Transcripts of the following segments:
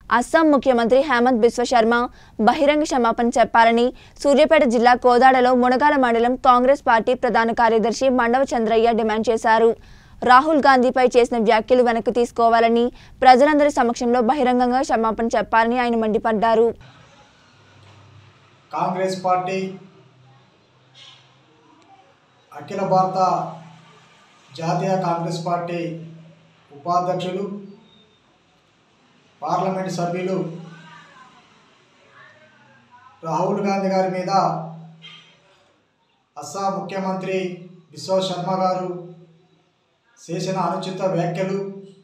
అస్సాం ముఖ్యమంత్రి హేమంత్ బిశ్వ శర్మ బహిరంగ క్షమాపణ చెప్పాలని సూర్యాపేట జిల్లా కోదాడలో మునగాల మండలం కాంగ్రెస్ పార్టీ ప్రధాన కార్యదర్శి మండవ చంద్రయ్య డిమాండ్ చేశారు రాహుల్ గాంధీపై చేసిన వ్యాఖ్యలు వెనక్కి తీసుకోవాలని ప్రజలందరి సమక్షంలో బహిరంగంగా క్షమాపణ చెప్పాలని ఆయన మండిపడ్డారు కాంగ్రెస్ పార్టీ అఖిల భారత జాతీయ కాంగ్రెస్ పార్టీ ఉపాధ్యక్షులు పార్లమెంట్ సభ్యులు రాహుల్ గాంధీ గారి మీద అస్సాం ముఖ్యమంత్రి బిశ్వ శర్మ గారు చేసిన అనుచిత వ్యాఖ్యలు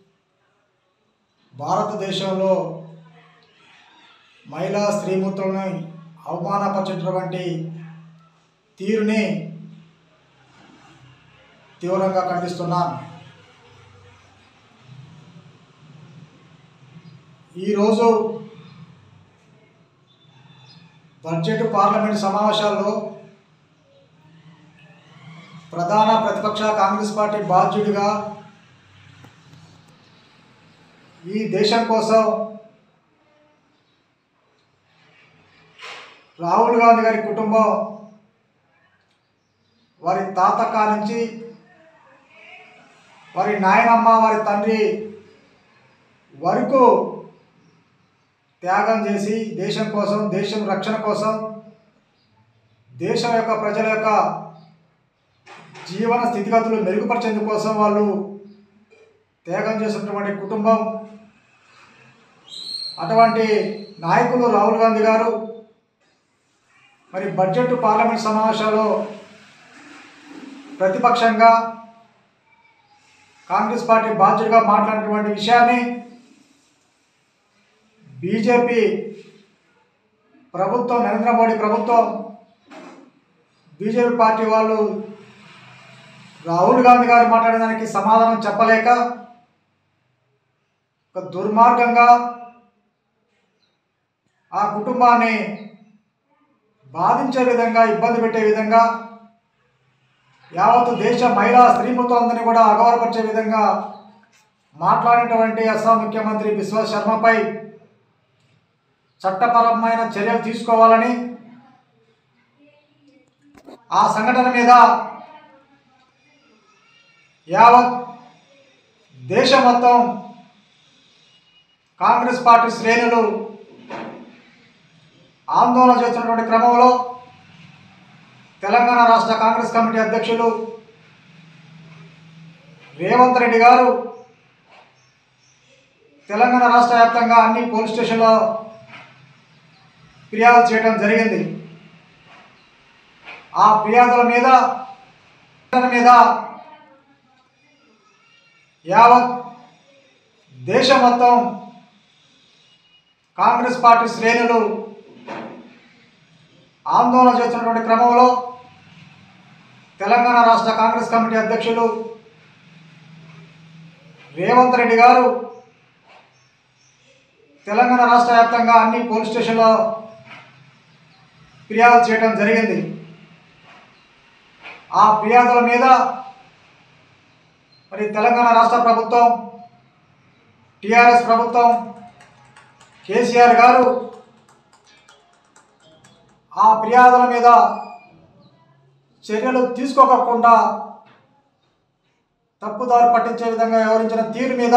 భారతదేశంలో మహిళా స్త్రీమూర్తులను అవమానపరిచినటువంటి తీరుని తీవ్రంగా ఖండిస్తున్నాను ఈరోజు బడ్జెట్ పార్లమెంట్ సమావేశాల్లో ప్రధాన ప్రతిపక్ష కాంగ్రెస్ పార్టీ బాధ్యుడిగా ఈ దేశం కోసం రాహుల్ గాంధీ గారి కుటుంబం వారి తాత నుంచి వారి నాయనమ్మ వారి తండ్రి వరకు త్యాగం చేసి దేశం కోసం దేశం రక్షణ కోసం దేశం యొక్క ప్రజల యొక్క జీవన స్థితిగతులు మెరుగుపరిచేందుకు కోసం వాళ్ళు త్యాగం చేసినటువంటి కుటుంబం అటువంటి నాయకులు రాహుల్ గాంధీ గారు మరి బడ్జెట్ పార్లమెంట్ సమావేశాల్లో ప్రతిపక్షంగా కాంగ్రెస్ పార్టీ బాధ్యుడిగా మాట్లాడినటువంటి విషయాన్ని బీజేపీ ప్రభుత్వం నరేంద్ర మోడీ ప్రభుత్వం బీజేపీ పార్టీ వాళ్ళు రాహుల్ గాంధీ గారు మాట్లాడిన దానికి సమాధానం చెప్పలేక ఒక దుర్మార్గంగా ఆ కుటుంబాన్ని బాధించే విధంగా ఇబ్బంది పెట్టే విధంగా యావత్ దేశ మహిళా స్త్రీమూర్తులందరినీ కూడా అగౌరవపరిచే విధంగా మాట్లాడినటువంటి అస్సాం ముఖ్యమంత్రి బిశ్వ శర్మపై చట్టపరమైన చర్యలు తీసుకోవాలని ఆ సంఘటన మీద యావత్ దేశం మొత్తం కాంగ్రెస్ పార్టీ శ్రేణులు ఆందోళన చేస్తున్నటువంటి క్రమంలో తెలంగాణ రాష్ట్ర కాంగ్రెస్ కమిటీ అధ్యక్షులు రేవంత్ రెడ్డి గారు తెలంగాణ రాష్ట్ర వ్యాప్తంగా అన్ని పోలీస్ స్టేషన్లో ఫిర్యాదు చేయడం జరిగింది ఆ ఫిర్యాదుల మీద మీద యావత్ దేశం మొత్తం కాంగ్రెస్ పార్టీ శ్రేణులు ఆందోళన చేస్తున్నటువంటి క్రమంలో తెలంగాణ రాష్ట్ర కాంగ్రెస్ కమిటీ అధ్యక్షులు రేవంత్ రెడ్డి గారు తెలంగాణ రాష్ట్ర వ్యాప్తంగా అన్ని పోలీస్ స్టేషన్లో ఫిర్యాదు చేయడం జరిగింది ఆ ఫిర్యాదుల మీద మరి తెలంగాణ రాష్ట్ర ప్రభుత్వం టీఆర్ఎస్ ప్రభుత్వం కేసీఆర్ గారు ఆ ఫిర్యాదుల మీద చర్యలు తీసుకోకుండా తప్పుదారి పట్టించే విధంగా వ్యవహరించిన తీరు మీద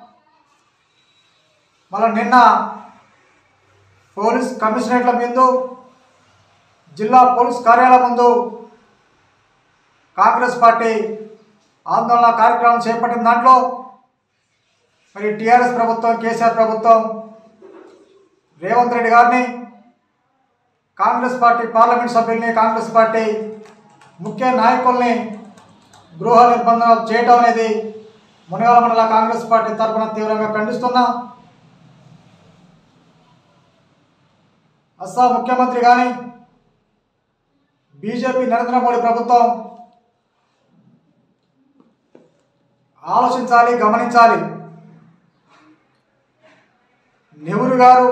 మళ్ళీ నిన్న పోలీస్ కమిషనరేట్ల ముందు జిల్లా పోలీస్ కార్యాలయం ముందు కాంగ్రెస్ పార్టీ ఆందోళన కార్యక్రమం చేపట్టిన దాంట్లో మరి టీఆర్ఎస్ ప్రభుత్వం కేసీఆర్ ప్రభుత్వం రేవంత్ రెడ్డి గారిని కాంగ్రెస్ పార్టీ పార్లమెంట్ సభ్యుల్ని కాంగ్రెస్ పార్టీ ముఖ్య నాయకుల్ని గృహ నిర్బంధనాలు చేయడం అనేది మునగాల మండల కాంగ్రెస్ పార్టీ తరఫున తీవ్రంగా ఖండిస్తున్నా అస్సాం ముఖ్యమంత్రి కానీ బీజేపీ నరేంద్ర మోడీ ప్రభుత్వం ఆలోచించాలి గమనించాలి నెహ్రూ గారు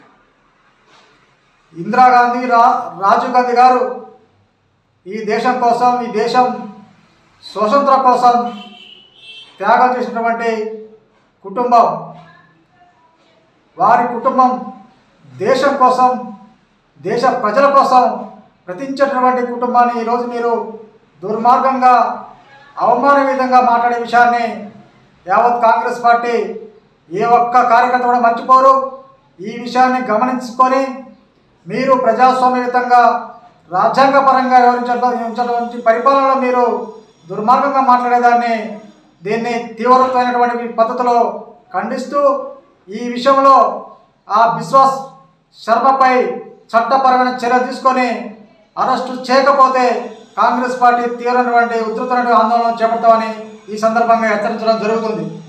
ఇందిరాగాంధీ రా రాజీవ్ గాంధీ గారు ఈ దేశం కోసం ఈ దేశం స్వతంత్రం కోసం త్యాగం చేసినటువంటి కుటుంబం వారి కుటుంబం దేశం కోసం దేశ ప్రజల కోసం ప్రతించేటటువంటి కుటుంబాన్ని ఈరోజు మీరు దుర్మార్గంగా అవమాన విధంగా మాట్లాడే విషయాన్ని యావత్ కాంగ్రెస్ పార్టీ ఏ ఒక్క కార్యకర్త కూడా మర్చిపోరు ఈ విషయాన్ని గమనించుకొని మీరు ప్రజాస్వామ్యయుతంగా రాజ్యాంగపరంగా వ్యవహరించటువంటి పరిపాలనలో మీరు దుర్మార్గంగా మాట్లాడేదాన్ని దీన్ని తీవ్రమైనటువంటి పద్ధతిలో ఖండిస్తూ ఈ విషయంలో ఆ విశ్వాస్ శర్మపై చట్టపరమైన చర్య తీసుకొని అరెస్టు చేయకపోతే కాంగ్రెస్ పార్టీ తీవ్రమైనటువంటి ఉధృతమైన ఆందోళన చేపడతామని ఈ సందర్భంగా హెచ్చరించడం జరుగుతుంది